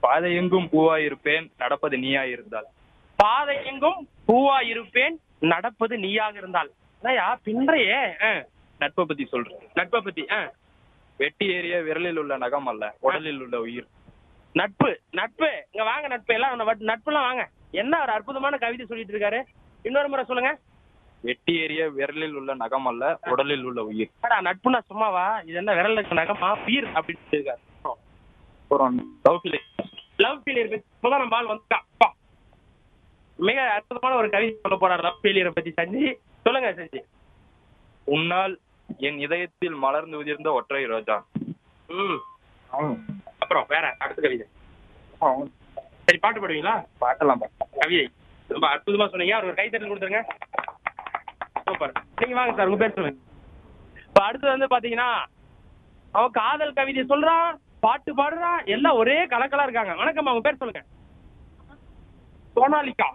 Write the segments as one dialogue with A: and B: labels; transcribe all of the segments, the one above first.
A: பாதை எங்கும் பூவாய் இருப்பேன் நடப்பது நீயாய் இருந்தால்
B: பாதை எங்கும் பூவா இருப்பேன் நடப்பது நீயாக இருந்தால் அதையா பின்றையே ஆ,
A: நட்பை பத்தி சொல்றேன்
B: நட்பை பத்தி ஆ.
A: வெட்டி ஏறிய விரலில் உள்ள நகம் அல்ல உடலில் உள்ள உயிர்
B: நட்பு நட்பு இங்க வாங்க நட்பு எல்லாம் அந்த வட்- நட்புலாம் வாங்க என்ன ஒரு அற்புதமான கவிதை சொல்லிட்டு இருக்காரு இன்னொரு முறை சொல்லுங்க
A: வெட்டி ஏறிய விரலில் உள்ள நகம் அல்ல உடலில் உள்ள உயிர்
B: அடா நட்புனா சும்மாவா இது என்ன விரல் இருக்க நகமா உயிர் அப்படின்னு இருக்காரு
A: அப்புறம் லவ் ஃபீலிங்
B: லவ் ஃபெயிலியர் பத்தி இப்பதான் நம்ம ஆள் வந்துட்டான் அப்பா. மிக அற்புதமான ஒரு கவிதை சொல்ல போறாரு லவ் ஃபெயிலியரை பத்தி செஞ்சு சொல்லுங்க செஞ்சு
A: உன்னால் என் இதயத்தில் மலர்ந்து உதிர்ந்த ஒற்றை ரோஜா
B: ம் அப்புறம் வேற அடுத்த கவிதை சரி பாட்டு பாடுவீங்களா
A: பாட்டெல்லாம்
B: கவிதை ரொம்ப அற்புதமா சொன்னீங்க அவர் ஒரு கைத்தட்டல் கொடுத்துருங்க சூப்பர் நீங்க வாங்க சார் உங்க பேர் சொல்லுங்க இப்ப அடுத்து வந்து பாத்தீங்கன்னா அவன் காதல் கவிதை சொல்றான் பாட்டு பாடுறான் எல்லாம் ஒரே கலக்கலா இருக்காங்க வணக்கம் அவங்க பேர் சொல்லுங்க சோனாலிகா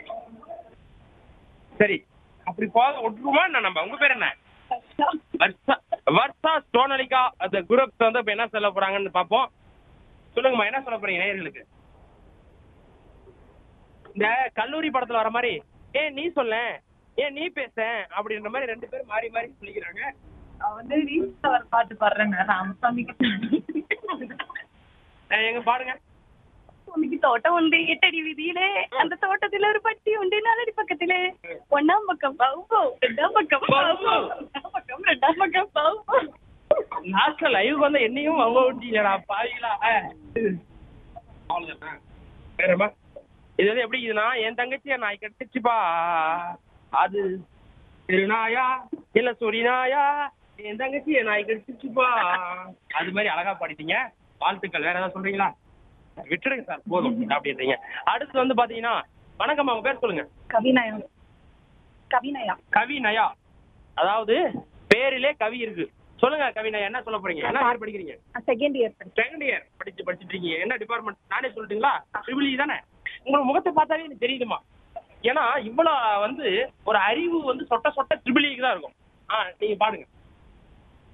B: சரி அப்படி போக விட்டுருமா என்ன நம்ம உங்க பேர் என்ன வர்ஷா வர்ஷா சோனாலிகா அந்த குரூப் வந்து இப்ப என்ன சொல்ல போறாங்கன்னு பாப்போம் சொல்லுங்கம்மா என்ன சொல்ல போறீங்க நேயர்களுக்கு இந்த கல்லூரி படத்துல வர மாதிரி ஏன் நீ சொல்ல ஏன் நீ பேச அப்படின்ற மாதிரி ரெண்டு பேரும் மாறி மாறி சொல்லிக்கிறாங்க
C: நான் வந்து ரீல்ஸ்ல வர பாட்டு பாடுறேங்க ராமசாமிக்கு
B: அஹ் எங்க பாடுங்க
C: சுவாமிக்கு தோட்டம் உண்டு எட்டடி வீதியிலே அந்த தோட்டத்துல ஒரு பட்டி உண்டு நாலடி பக்கத்திலே ஒண்ணாம் பக்கம் பவுபோ ரெண்டாம் பக்கம் பவுபோ ஒண்ணாம் பக்கம் ரெண்டாம் பக்கம் பவுபோ
B: லாஸ்ட்ல லைவ் வந்து என்னையும் அவங்க விட்டீங்களா பாவிங்களா அஹ். அவ்வளவுதானா வேறமா இது வந்து எப்படி இதுனா என் தங்கச்சி நாய் கட்டுச்சுப்பா அது திருநாயா இல்ல சொரிநாயா என் தங்கச்சி என் நாய் கடிச்சிச்சுப்பா அது மாதிரி அழகா பாடிட்டீங்க வாழ்த்துக்கள் வேற ஏதாவது சொல்றீங்களா விட்டுடுங்க சார் போதும் அப்படின்றீங்க அடுத்து வந்து பாத்தீங்கன்னா வணக்கம் அவங்க பேர் சொல்லுங்க
C: கவிநயம் கவிநயா
B: கவி நயா அதாவது பேரிலே கவி இருக்கு சொல்லுங்க கவி நயா என்ன சொல்ல போறீங்க என்ன யார் படிக்கிறீங்க
C: செகண்ட் இயர் படிச்சேன்
B: செகண்ட் இயர் படிச்சு படிச்சுட்டு இருக்கீங்க என்ன டிபார்ட்மெண்ட் நானே சொல்லட்டுங்களா ட்ரிபிள் தானே உங்களோட முகத்தை பார்த்தாவே எனக்கு தெரியுதுமா ஏன்னா இவ்வளவு வந்து ஒரு அறிவு வந்து சொட்ட சொட்ட ட்ரிபிள் தான் இருக்கும் ஆ நீங்க பாடுங்க